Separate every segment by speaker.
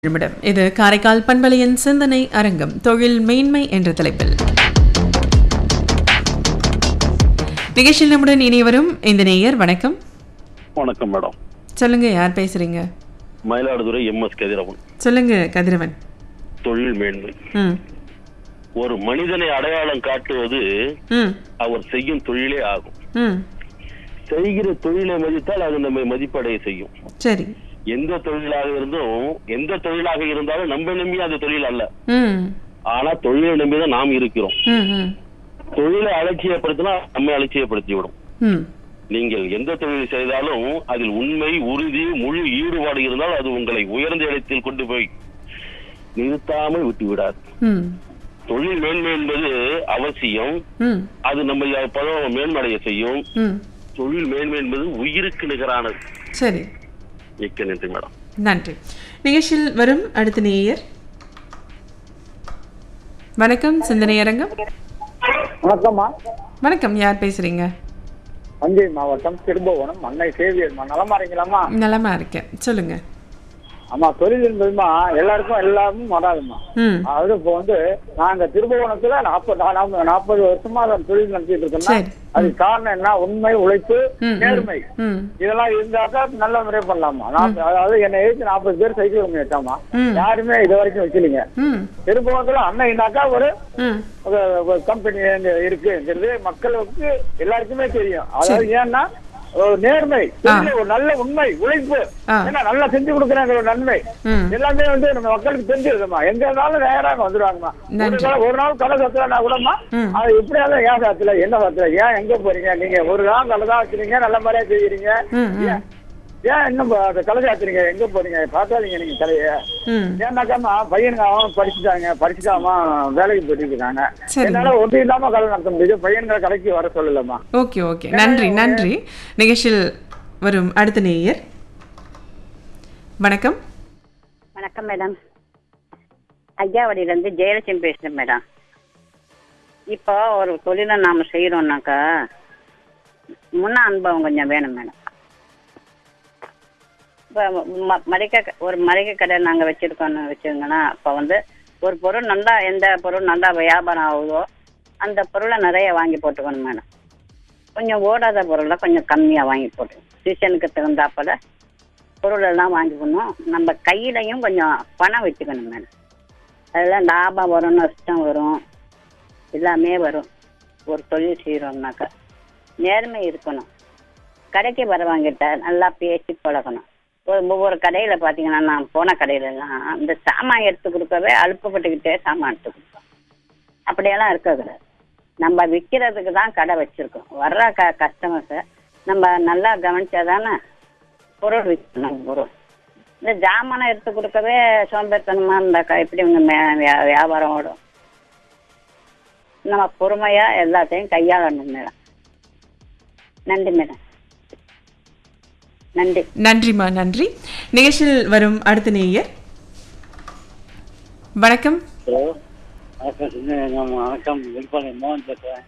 Speaker 1: நிமிடம் இது காரைக்கால் பண்பலையின் சிந்தனை அரங்கம் தொழில் மேன்மை என்ற தலைப்பில் நிகழ்ச்சியில் நம்முடன் இனி வரும் இந்த நேயர் வணக்கம்
Speaker 2: வணக்கம் மேடம்
Speaker 1: சொல்லுங்க யார் பேசுறீங்க
Speaker 2: மயிலாடுதுறை எம்எஸ் கதிரவன்
Speaker 1: சொல்லுங்க கதிரவன்
Speaker 2: தொழில் மேன்மை
Speaker 1: ம்
Speaker 2: ஒரு மனிதனை அடையாளம் காட்டுவது
Speaker 1: ம்
Speaker 2: அவர் செய்யும் தொழிலே ஆகும்
Speaker 1: ம்
Speaker 2: செய்கிற தொழிலை மதித்தால் அது நம்மை மதிப்படைய செய்யும்
Speaker 1: சரி
Speaker 2: எந்த தொழிலாக இருந்தும் எந்த தொழிலாக இருந்தாலும் நம்ம நம்பி அந்த தொழில் அல்ல
Speaker 1: ம்
Speaker 2: ஆனா தொழிலை நம்பிதான் நாம் இருக்கிறோம்
Speaker 1: ம் ம்
Speaker 2: தொழிலை அலட்சியப்படுத்தினா நம்மை அலட்சியப்படுத்தி விடும்
Speaker 1: ம்
Speaker 2: நீங்கள் எந்த தொழில் செய்தாலும் அதில் உண்மை உறுதி முழு ஈடுபாடு இருந்தால் அது உங்களை உயர்ந்த இடத்தில் கொண்டு போய் நிறுத்தாமல் விட்டு விடாது
Speaker 1: ம்
Speaker 2: தொழில் மேன்மை என்பது அவசியம்
Speaker 1: ம்
Speaker 2: அது நம்ம பதம் மேன்மடைய செய்யும்
Speaker 1: ம்
Speaker 2: தொழில் மேன்மை என்பது உயிருக்கு நிகரானது
Speaker 1: சரி
Speaker 2: மிக்க நன்றி மேடம்
Speaker 1: நன்றி நிகழ்ச்சியில் வரும் அடுத்த நேயர் வணக்கம் சிந்தனை அரங்கம்
Speaker 3: வணக்கம்மா
Speaker 1: வணக்கம் யார் பேசுறீங்க
Speaker 3: தஞ்சை மாவட்டம் திருபுவனம் அன்னை சேவியர்மா நலமா இருக்கீங்களாம்மா
Speaker 1: நலமா இருக்கேன் சொல்லுங்க
Speaker 3: ஆமா தொழில் என்பதுமா எல்லாருக்கும் எல்லாரும் வராதுமா
Speaker 1: ம்
Speaker 3: அதாவது இப்போ வந்து நாங்க திருபுவனத்துல நாற்பது நாற்பது வருஷமா அந்த தொழில் நடத்திட்டு இருக்கோம்னா
Speaker 1: சரி.
Speaker 3: அதுக்கு காரணம் என்ன உண்மை உழைப்பு
Speaker 1: ம், ம்.
Speaker 3: நேர்மை
Speaker 1: ம்
Speaker 3: இதெல்லாம் இருந்தாக்கா நல்ல முறையா பண்ணலாமா நான் அதாவது என்னை எழுத்து நாற்பது பேர் சைக்கிள் ஒன்று வச்சாமா
Speaker 1: ம்.
Speaker 3: யாருமே இது வரைக்கும் வைக்கலீங்க
Speaker 1: ம்
Speaker 3: திருபுவனத்துல அன்னைனாக்கா ஒரு
Speaker 1: ம்
Speaker 3: கம்பெனி இருக்குங்கிறது மக்களுக்கு எல்லாருக்குமே தெரியும் அதாவது ஏன்னா ஒரு நேர்மை தொழில்ல ஒரு நல்ல உண்மை உழைப்பு
Speaker 1: ஆ.
Speaker 3: ஏன்னா நல்லா செஞ்சு கொடுக்குறாங்க ஒரு நன்மை
Speaker 1: ம்
Speaker 3: எல்லாமே வந்து நம்ம மக்களுக்கு தெரிஞ்சிருக்குமா எங்க இருந்தாலும் நேராக வந்துருவாங்கம்மா ஒரு
Speaker 1: நன்றி.
Speaker 3: நாள் ஒரு நாள் கடை சத்துலனா கூடமா
Speaker 1: ம்.
Speaker 3: அது எப்படியாவது ஏன் சத்துல என்ன சத்துல ஏன் எங்க போறீங்க நீங்க ஒரு நாள் நல்லதா வச்சுறீங்க நல்ல மாதிரியா செய்யறீங்க
Speaker 1: ம், ம்.
Speaker 3: ஏன் ஏன் இன்னும் அந்த கடை சாத்துறீங்க எங்க போறீங்க பார்த்தாதீங்க நீங்க கடையை
Speaker 1: ம்
Speaker 3: ஏன்னாக்காமா பையனுக்கு அவன் படிச்சுட்டாங்க படிச்சுட்டாமா வேலைக்கு போயிட்டு இருக்காங்க
Speaker 1: சரி.
Speaker 3: என்னால ஒன்றும் இல்லாம கடை நடத்த முடியுது பையன்களை கடைக்கு வர சொல்லலம்மா
Speaker 1: ஓகே ஓகே நன்றி நன்றி நிகழ்ச்சியில் வரும் அடுத்த நேயர் வணக்கம்
Speaker 4: வணக்கம் மேடம் ஐயாவடியிலேருந்து ஜெயலட்சுமி பேசுகிறேன் மேடம் இப்போ ஒரு தொழிலை நாம் செய்கிறோம்னாக்கா முன்ன அனுபவம் கொஞ்சம் வேணும் மேடம் இப்போ ம- மளிகை க- ஒரு மளிகை கடை நாங்கள் வச்சுருக்கோன்னு வச்சுருங்கன்னா இப்போ வந்து ஒரு பொருள் நல்லா எந்த பொருள் நல்லா வியாபாரம் ஆகுதோ அந்த பொருளை நிறைய வாங்கி போட்டுக்கணும் மேடம் கொஞ்சம் ஓடாத பொருளை கொஞ்சம் கம்மியாக வாங்கி போட்டு சீசனுக்கு தகுந்தாப்புல பொருள் எல்லாம் வாங்கிக்கணும் நம்ம கையிலையும் கொஞ்சம் பணம் வச்சுக்கணும் மேடம் அதில் லாபம் வரும் நஷ்டம் வரும் எல்லாமே வரும் ஒரு தொழில் செய்கிறோம்னாக்கா நேர்மை இருக்கணும் கடைக்கு வரவங்கிட்ட நல்லா பேசி பழகணும் ஒரு ஒவ்வொரு கடையில் பார்த்தீங்கன்னா நான் போன கடையிலலாம் இந்த சாமான் எடுத்து கொடுக்கவே அலுப்பப்பட்டுக்கிட்டே சாமான் எடுத்து கொடுப்போம் அப்படியெல்லாம் இருக்கக்கூடாது நம்ம விற்கிறதுக்கு தான் கடை வச்சுருக்கோம் வர்ற க கஸ்டமர்ஸை நம்ம நல்லா கவனிச்சா தானே பொருள் விற்கணும் பொருள் இந்த ஜாமானை எடுத்து கொடுக்கவே சோம்பேறித்தனமா இருந்தாக்கா எப்படி இவங்க மே- வியா- வியாபாரம் ஓடும் நம்ம பொறுமையா எல்லாத்தையும் கையாளணும் மேடம் நன்றி மேடம் நன்றி
Speaker 1: நன்றிம்மா நன்றி நிகழ்ச்சியில் வரும் அடுத்த நேயர் வணக்கம்
Speaker 5: ஹலோ வணக்கம் சின்ன வணக்கம் விழுப்பாளையம் மோகன் பேசுகிறேன்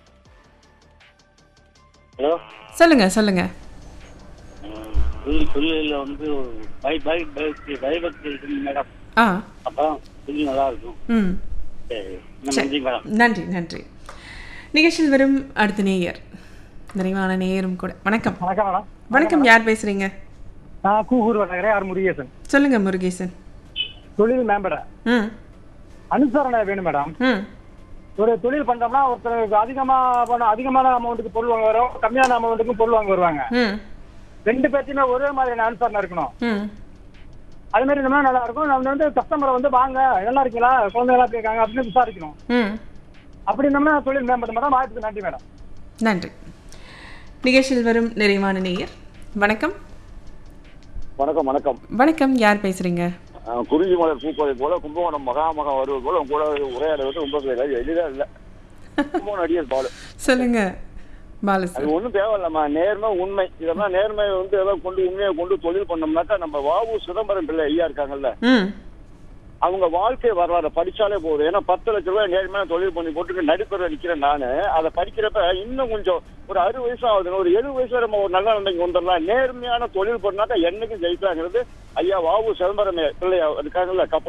Speaker 5: ஹலோ
Speaker 1: சொல்லுங்க சொல்லுங்க
Speaker 5: தொழில் தொழிலில் வந்து பை பை பை பயபக்தி இருக்குங்க மேடம்
Speaker 1: ஆ
Speaker 5: அப்போ தொழில் நல்லா இருக்கும்
Speaker 1: ம்
Speaker 5: சரி ரொம்ப நன்றி மேடம்
Speaker 1: நன்றி நன்றி நிகழ்ச்சியில் வரும் அடுத்த நேயர் நிறைவான நேயரும் கூட வணக்கம்
Speaker 3: வணக்கம் மேடம்
Speaker 1: வணக்கம் யார் பேசுறீங்க
Speaker 3: நான் கூகூர் வணங்குறேன் ஆர் முருகேசன்
Speaker 1: சொல்லுங்க முருகேசன்
Speaker 3: தொழில் மேம்பட
Speaker 1: ம்
Speaker 3: அனுசரணை வேணும் மேடம்
Speaker 1: ம்
Speaker 3: ஒரு தொழில் பண்றோம்னா ஒருத்தருக்கு அதிகமா பண்ண அதிகமான அமௌண்ட்டுக்கு பொருள் வாங்க வரும் கம்மியான அமௌண்ட்டுக்கு பொருள் வாங்க வருவாங்க
Speaker 1: ம்
Speaker 3: ரெண்டு பேர்த்தையுமே ஒரே மாதிரியான அனுசரணை இருக்கணும்
Speaker 1: ம்
Speaker 3: அது மாதிரி இருந்தா நல்லா இருக்கும் நம்ம வந்து கஸ்டமரை வந்து வாங்க நல்லா இருக்கீங்களா குழந்தைங்களா எப்படி இருக்காங்க அப்படின்னு விசாரிக்கணும்
Speaker 1: ம்
Speaker 3: அப்படி இருந்தோம்னா தொழில் மேம்படும் மேடம் வாய்ப்புக்கு நன்றி மேடம்
Speaker 1: நன்றி நிகழ்ச்சியில் வரும் நிறைவான நேயர் வணக்கம்
Speaker 2: வணக்கம் வணக்கம்
Speaker 1: வணக்கம் யார் பேசுறீங்க
Speaker 2: குறிஞ்சி மலர் பூப்பதை போல கும்பகோணம் மகாமகம் வருவது போல உங்க கூட உரையாடுவது ரொம்ப எளிதா இல்ல கும்பகோணம் அடியர் பாலு
Speaker 1: சொல்லுங்க பாலு
Speaker 2: அது
Speaker 1: சார்
Speaker 2: ஒண்ணும் தேவையில்லம்மா நேர்மை உண்மை இதெல்லாம் நேர்மை வந்து ஏதாவது கொண்டு உண்மையை கொண்டு தொழில் பண்ணோம்னாக்கா நம்ம வாவு சிதம்பரம் பிள்ளை ஐயா இருக்காங்கல்ல
Speaker 1: ம்
Speaker 2: அவங்க வாழ்க்கை வரலாறு படிச்சாலே போதும் ஏன்னா பத்து லட்ச ரூபாய் நேர்மையான தொழில் பண்ணி போட்டு நடுப்பெற நிக்கிறேன் நானு அதை படிக்கிறப்ப இன்னும் கொஞ்சம் ஒரு அறுபது வயசு ஆகுது ஒரு எழுபது வயசு வரை நம்ம ஒரு நல்ல நிலைக்கு வந்துடலாம் நேர்மையான தொழில் பண்ணாக்கா என்னைக்கும் ஜெயிக்கலாங்கிறது ஐயா வாவு சிதம்பரம் பிள்ளை இருக்காங்கல்ல கப்பல்